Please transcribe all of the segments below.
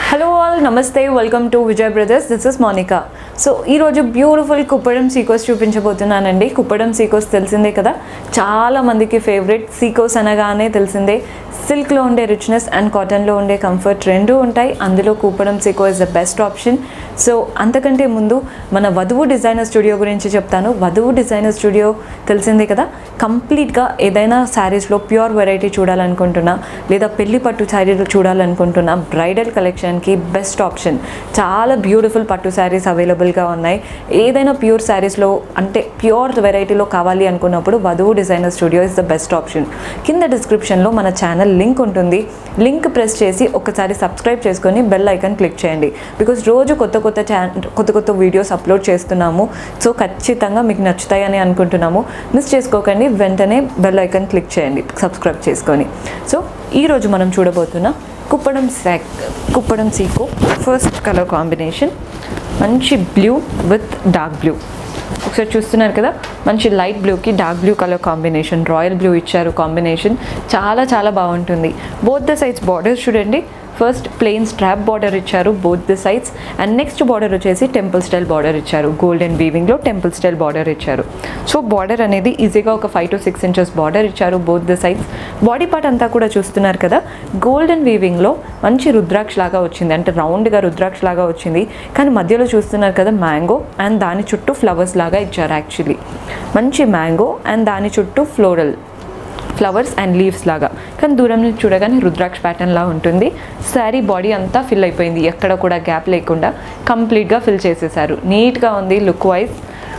hello all నమస్తే welcome to Vijay brothers this is Monica so ఈరోజు beautiful Kuppadam sicos చూపించబోతున్నానండి Kuppadam sicos తెలిసిందే కదా చాలా మందికి ఫేవరెట్ సీకోస్ అనగానే తెలిసిందే సిల్క్లో ఉండే రిచ్నెస్ అండ్ కాటన్లో ఉండే కంఫర్ట్ రెండు ఉంటాయి అందులో Kuppadam sico is the best option so అంతకంటే ముందు మన వధువు డిజైనర్ స్టూడియో గురించి చెప్తాను వధువు డిజైనర్ స్టూడియో తెలిసిందే కదా కంప్లీట్గా ఏదైనా శారీస్లో ప్యూర్ వెరైటీ చూడాలనుకుంటున్నా లేదా పెళ్లి పట్టు శారీలు చూడాలనుకుంటున్నా బ్రైడల్ కలెక్షన్కి బెస్ట్ ఆప్షన్ చాలా బ్యూటిఫుల్ పట్టు శారీస్ అవైలబుల్గా ఉన్నాయి ఏదైనా ప్యూర్ శారీస్లో అంటే ప్యూర్ వెరైటీలో కావాలి అనుకున్నప్పుడు వధువు designer studio is the best option కింద డిస్క్రిప్షన్లో మన ఛానల్ లింక్ ఉంటుంది లింక్ ప్రెస్ చేసి ఒకసారి సబ్స్క్రైబ్ చేసుకొని బెల్ ఐకాన్ క్లిక్ చేయండి బికాజ్ రోజు కొత్త కొత్త ఛా కొత్త కొత్త వీడియోస్ అప్లోడ్ చేస్తున్నాము సో ఖచ్చితంగా మీకు నచ్చుతాయని అనుకుంటున్నాము మిస్ చేసుకోకండి వెంటనే బెల్ ఐకాన్ క్లిక్ చేయండి సబ్స్క్రైబ్ చేసుకొని సో ఈరోజు మనం చూడబోతున్న కుప్పడం సాక్ Kuppadam sico first colour combination మంచి బ్లూ విత్ డార్క్ బ్లూ ఒకసారి చూస్తున్నారు కదా మంచి లైట్ బ్లూకి dark blue colour combination royal blue ఇచ్చారు కాంబినేషన్ చాలా చాలా బాగుంటుంది బోత్ ద సైడ్స్ బార్డర్స్ చూడండి ఫస్ట్ ప్లెయిన్ స్ట్రాప్ బార్డర్ ఇచ్చారు both the sides and next border వచ్చేసి టెంపుల్ స్టైల్ బార్డర్ ఇచ్చారు గోల్డెన్ వీవింగ్లో టెంపుల్ స్టైల్ బార్డర్ ఇచ్చారు సో బార్డర్ అనేది ఈజీగా ఒక five to six inches border ఇచ్చారు both the sides body part అంతా కూడా చూస్తున్నారు కదా గోల్డెన్ వీవింగ్లో మంచి రుద్రాక్ష లాగా వచ్చింది అంటే రౌండ్గా రుద్రాక్ష లాగా వచ్చింది కానీ మధ్యలో చూస్తున్నారు కదా మ్యాంగో అండ్ దాని చుట్టూ ఫ్లవర్స్ లాగా ఇచ్చారు యాక్చువల్లీ మంచి మ్యాంగో అండ్ దాని చుట్టూ ఫ్లోరల్ ఫ్లవర్స్ అండ్ లీవ్స్ లాగా కానీ దూరం నుంచి చూడగానే రుద్రాక్ష ప్యాటర్న్ లా ఉంటుంది శారీ బాడీ అంతా ఫిల్ అయిపోయింది ఎక్కడ కూడా గ్యాప్ లేకుండా కంప్లీట్గా ఫిల్ చేసేసారు నీట్గా ఉంది లుక్ వైజ్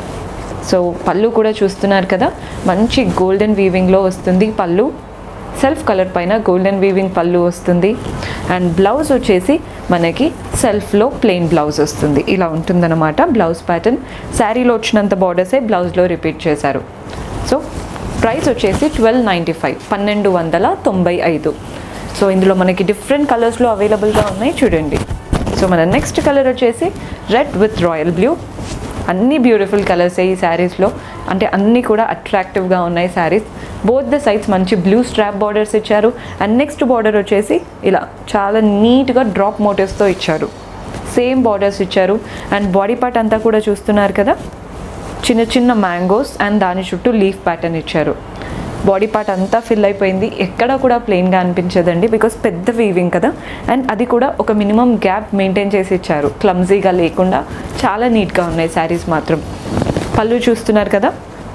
సో పళ్ళు కూడా చూస్తున్నారు కదా మంచి గోల్డెన్ వీవింగ్లో వస్తుంది పళ్ళు సెల్ఫ్ కలర్ పైన గోల్డెన్ వీవింగ్ పళ్ళు వస్తుంది అండ్ బ్లౌజ్ వచ్చేసి మనకి సెల్ఫ్లో ప్లెయిన్ బ్లౌజ్ వస్తుంది ఇలా ఉంటుందన్నమాట బ్లౌజ్ ప్యాటర్న్ శారీలో వచ్చినంత బార్డర్సే బ్లౌజ్లో రిపీట్ చేశారు సో ప్రైస్ వచ్చేసి ట్వెల్వ్ నైంటీ ఫైవ్ పన్నెండు వందల తొంభై ఐదు సో ఇందులో మనకి డిఫరెంట్ కలర్స్లో అవైలబుల్గా ఉన్నాయి చూడండి సో మన నెక్స్ట్ కలర్ వచ్చేసి రెడ్ విత్ రాయల్ బ్లూ అన్ని బ్యూటిఫుల్ కలర్స్ ఈ శారీస్లో అంటే అన్నీ కూడా అట్రాక్టివ్గా ఉన్నాయి శారీస్ బోత్ ద సైడ్స్ మంచి బ్లూ స్ట్రాప్ బార్డర్స్ ఇచ్చారు అండ్ నెక్స్ట్ బార్డర్ వచ్చేసి ఇలా చాలా నీట్గా డ్రాప్ మోటివ్స్తో ఇచ్చారు సేమ్ బార్డర్స్ ఇచ్చారు అండ్ బాడీ పార్ట్ అంతా కూడా చూస్తున్నారు కదా చిన్న చిన్న మ్యాంగోస్ అండ్ దాని చుట్టూ లీఫ్ ప్యాటర్న్ ఇచ్చారు బాడీ పార్ట్ అంతా ఫిల్ అయిపోయింది ఎక్కడ కూడా ప్లెయిన్గా అనిపించదండి బికాస్ పెద్ద వీవింగ్ కదా అండ్ అది కూడా ఒక మినిమం గ్యాప్ మెయింటైన్ చేసి ఇచ్చారు క్లమ్జీగా లేకుండా చాలా నీట్గా ఉన్నాయి శారీస్ మాత్రం పళ్ళు చూస్తున్నారు కదా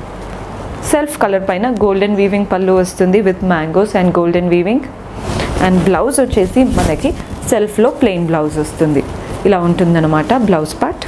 సెల్ఫ్ కలర్ పైన గోల్డెన్ వీవింగ్ పళ్ళు వస్తుంది with mangoes and golden weaving and blouse వచ్చేసి మనకి సెల్ఫ్లో ప్లెయిన్ బ్లౌజ్ వస్తుంది ఇలా ఉంటుందన్నమాట బ్లౌజ్ పార్ట్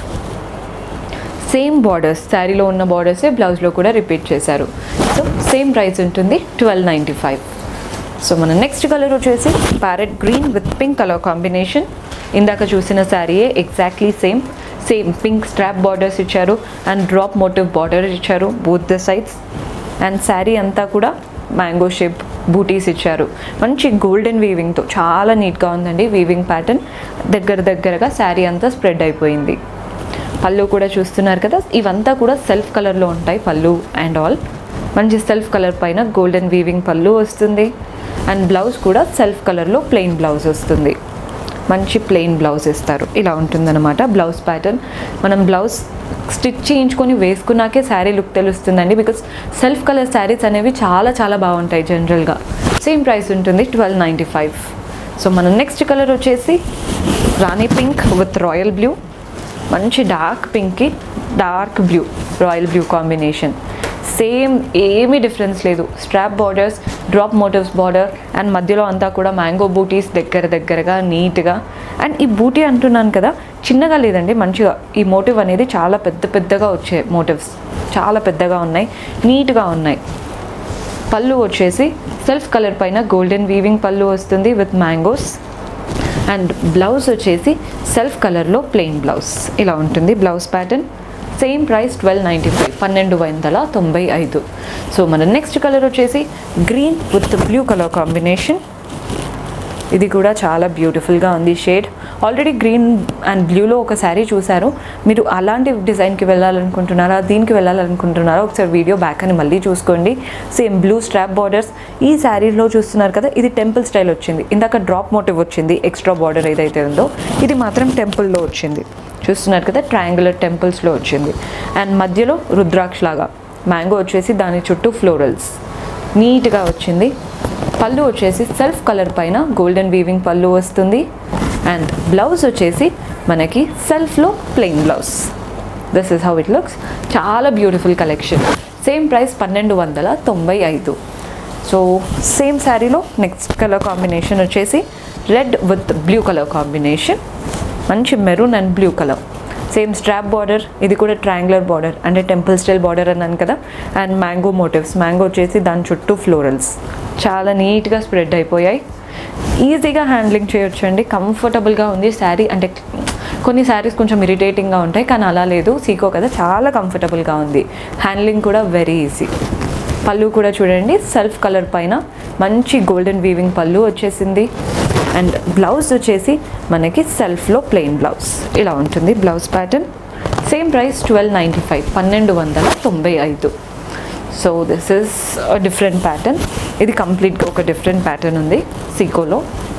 సేమ్ బార్డర్స్ శారీలో ఉన్న బార్డర్సే బ్లౌజ్లో కూడా రిపీట్ చేశారు సో సేమ్ ప్రైస్ ఉంటుంది ట్వెల్వ్ నైంటీ ఫైవ్ సో మన నెక్స్ట్ కలర్ వచ్చేసి parrot green with pink colour combination ఇందాక చూసిన శారీయే exactly same same pink strap borders ఇచ్చారు అండ్ డ్రాప్ మోటివ్ బార్డర్ ఇచ్చారు both the sides and sari అంతా కూడా మ్యాంగో షేప్ బూటీస్ ఇచ్చారు మంచి గోల్డెన్ వీవింగ్తో చాలా నీట్గా ఉందండి వీవింగ్ ప్యాటర్న్ దగ్గర దగ్గరగా శారీ అంతా స్ప్రెడ్ అయిపోయింది పళ్ళు కూడా చూస్తున్నారు కదా ఇవంతా కూడా సెల్ఫ్ కలర్లో ఉంటాయి పళ్ళు అండ్ ఆల్ మంచి సెల్ఫ్ కలర్ పైన గోల్డెన్ వీవింగ్ పళ్ళు వస్తుంది అండ్ బ్లౌజ్ కూడా సెల్ఫ్ కలర్లో ప్లెయిన్ బ్లౌజ్ వస్తుంది మంచి ప్లెయిన్ బ్లౌజ్ ఇస్తారు ఇలా ఉంటుందన్నమాట బ్లౌజ్ ప్యాటర్న్ మనం బ్లౌజ్ స్టిచ్ చేయించుకొని వేసుకున్నాకే శారీ లుక్ తెలుస్తుందండి బికాస్ సెల్ఫ్ కలర్ శారీస్ అనేవి చాలా చాలా బాగుంటాయి జనరల్గా సేమ్ ప్రైస్ ఉంటుంది ట్వెల్వ్ నైంటీ ఫైవ్ సో మన నెక్స్ట్ కలర్ వచ్చేసి rani pink with royal blue మంచి డార్క్ పింక్కి dark blue royal blue combination same ఏమీ డిఫరెన్స్ లేదు strap borders drop motifs border and మధ్యలో అంతా కూడా మ్యాంగో బూటీస్ దగ్గర దగ్గరగా నీట్గా అండ్ ఈ బూటీ అంటున్నాను కదా చిన్నగా లేదండి మంచిగా ఈ మోటివ్ అనేది చాలా పెద్ద పెద్దగా వచ్చే మోటివ్స్ చాలా పెద్దగా ఉన్నాయి నీట్గా ఉన్నాయి పళ్ళు వచ్చేసి సెల్ఫ్ కలర్ పైన గోల్డెన్ వీవింగ్ పళ్ళు వస్తుంది విత్ మ్యాంగోస్ అండ్ బ్లౌజ్ వచ్చేసి సెల్ఫ్ కలర్లో ప్లెయిన్ బ్లౌజ్ ఇలా ఉంటుంది blouse pattern same price twelve ninety five పన్నెండు వందల తొంభై ఐదు సో మన నెక్స్ట్ కలర్ వచ్చేసి green with blue colour combination ఇది కూడా చాలా బ్యూటిఫుల్గా ఉంది షేడ్ ఆల్రెడీ గ్రీన్ అండ్ బ్లూలో ఒక శారీ చూసారు మీరు అలాంటి డిజైన్కి వెళ్ళాలనుకుంటున్నారా దీనికి వెళ్ళాలనుకుంటున్నారా ఒకసారి వీడియో బ్యాక్ అని మళ్ళీ చూసుకోండి సేమ్ బ్లూ స్ట్రాప్ బార్డర్స్ ఈ శారీలో చూస్తున్నారు కదా ఇది టెంపుల్ స్టైల్ వచ్చింది ఇందాక డ్రాప్ మోటివ్ వచ్చింది ఎక్స్ట్రా బార్డర్ ఏదైతే ఉందో ఇది మాత్రం టెంపుల్లో వచ్చింది చూస్తున్నారు కదా ట్రయాంగులర్ టెంపుల్స్లో వచ్చింది అండ్ మధ్యలో రుద్రాక్ష లాగా మ్యాంగో వచ్చేసి దాని చుట్టూ ఫ్లోరల్స్ నీట్గా వచ్చింది పళ్ళు వచ్చేసి సెల్ఫ్ కలర్ పైన గోల్డెన్ వీవింగ్ పళ్ళు వస్తుంది అండ్ బ్లౌజ్ వచ్చేసి మనకి సెల్ఫ్లో plain blouse this is how it looks చాలా బ్యూటిఫుల్ కలెక్షన్ సేమ్ ప్రైస్ పన్నెండు వందల తొంభై ఐదు సో సేమ్ శారీలో నెక్స్ట్ కలర్ కాంబినేషన్ వచ్చేసి red with blue colour combination మంచి maroon and blue colour same strap border ఇది కూడా ట్రయాంగులర్ బార్డర్ అంటే టెంపుల్ స్టైల్ బార్డర్ అన్నాను కదా అండ్ మ్యాంగో మోటివ్స్ మ్యాంగో వచ్చేసి దాని చుట్టూ ఫ్లోరల్స్ చాలా నీట్గా స్ప్రెడ్ అయిపోయాయి ఈజీగా హ్యాండ్లింగ్ చేయొచ్చండి కంఫర్టబుల్గా ఉంది శారీ అంటే కొన్ని శారీస్ కొంచెం ఇరిటేటింగ్గా ఉంటాయి కానీ అలా లేదు సీకో కదా చాలా కంఫర్టబుల్గా ఉంది హ్యాండ్లింగ్ కూడా వెరీ ఈజీ పళ్ళు కూడా చూడండి సెల్ఫ్ కలర్ పైన మంచి గోల్డెన్ వీవింగ్ పళ్ళు వచ్చేసింది అండ్ బ్లౌజ్ వచ్చేసి మనకి సెల్ఫ్లో ప్లెయిన్ బ్లౌజ్ ఇలా ఉంటుంది blouse pattern same price twelve ninety five పన్నెండు వందల తొంభై ఐదు so this is different pattern ఇది కంప్లీట్గా ఒక డిఫరెంట్ ప్యాటర్న్ ఉంది సీకోలో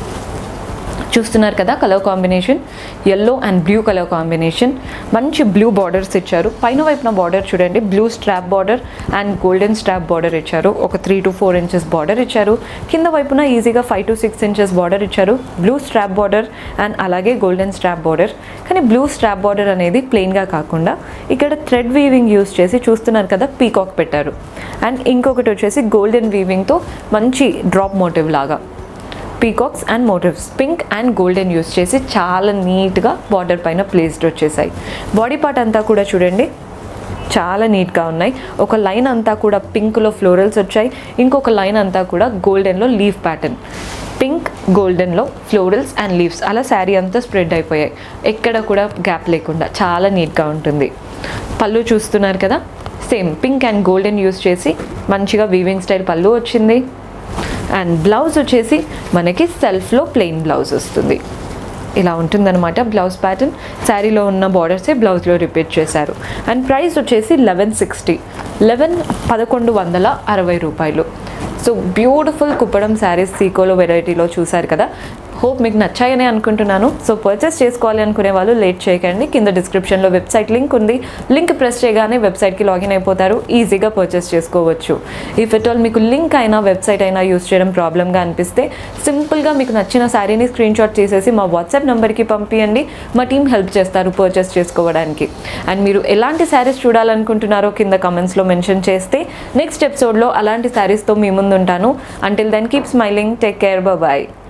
చూస్తున్నారు కదా colour combination yellow and blue colour combination మంచి బ్లూ బార్డర్స్ ఇచ్చారు పైన వైపున బార్డర్ చూడండి blue strap border and golden strap border ఇచ్చారు ఒక three to four inches border ఇచ్చారు కింద వైపున ఈజీగా five to six inches border ఇచ్చారు బ్లూ స్ట్రాప్ బార్డర్ అండ్ అలాగే గోల్డెన్ స్ట్రాప్ బార్డర్ కానీ బ్లూ స్ట్రాప్ బార్డర్ అనేది ప్లెయిన్గా కాకుండా ఇక్కడ థ్రెడ్ వీవింగ్ యూస్ చేసి చూస్తున్నారు కదా పీకాక్ పెట్టారు అండ్ ఇంకొకటి వచ్చేసి గోల్డెన్ వీవింగ్తో మంచి డ్రాప్ మోటివ్ లాగా peacocks and motifs pink and golden use చేసి చాలా నీట్గా బార్డర్ పైన ప్లేస్డ్ వచ్చేసాయి బాడీ పార్ట్ అంతా కూడా చూడండి చాలా నీట్గా ఉన్నాయి ఒక లైన్ అంతా కూడా పింక్లో ఫ్లోరల్స్ వచ్చాయి ఇంకొక లైన్ అంతా కూడా గోల్డెన్లో లీఫ్ ప్యాటర్న్ పింక్ గోల్డెన్లో ఫ్లోరల్స్ అండ్ లీవ్స్ అలా శారీ అంతా స్ప్రెడ్ అయిపోయాయి ఎక్కడ కూడా గ్యాప్ లేకుండా చాలా నీట్గా ఉంటుంది పళ్ళు చూస్తున్నారు కదా same pink and golden use చేసి మంచిగా వీవింగ్ స్టైల్ పళ్ళు వచ్చింది అండ్ బ్లౌజ్ వచ్చేసి మనకి సెల్ఫ్లో ప్లెయిన్ బ్లౌజ్ వస్తుంది ఇలా ఉంటుందన్నమాట బ్లౌజ్ ప్యాటర్న్ శారీలో ఉన్న బార్డర్సే బ్లౌజ్లో రిపీట్ చేశారు అండ్ ప్రైస్ వచ్చేసి లెవెన్ సిక్స్టీ లెవెన్ పదకొండు వందల అరవై రూపాయలు సో బ్యూటిఫుల్ కుప్పడం శారీస్ సీకోలో వెరైటీలో చూసారు కదా హోప్ మీకు నచ్చాయని అనుకుంటున్నాను సో పర్చేస్ చేసుకోవాలి అనుకునే వాళ్ళు లేట్ చేయకండి కింద డిస్క్రిప్షన్లో వెబ్సైట్ లింక్ ఉంది లింక్ ప్రెస్ చేయగానే వెబ్సైట్కి లాగిన్ అయిపోతారు ఈజీగా పర్చేస్ చేసుకోవచ్చు ఇఫ్ ఎట్ ఆల్ మీకు లింక్ అయినా వెబ్సైట్ అయినా యూస్ చేయడం ప్రాబ్లమ్గా అనిపిస్తే సింపుల్గా మీకు నచ్చిన శారీని స్క్రీన్ షాట్ చేసేసి మా వాట్సాప్ నెంబర్కి పంపించండి మా టీం హెల్ప్ చేస్తారు పర్చేస్ చేసుకోవడానికి అండ్ మీరు ఎలాంటి శారీస్ చూడాలనుకుంటున్నారో కింద కమెంట్స్లో మెన్షన్ చేస్తే నెక్స్ట్ ఎపిసోడ్లో అలాంటి శారీస్తో మీ ముందు ఉంటాను until then keep smiling take care bye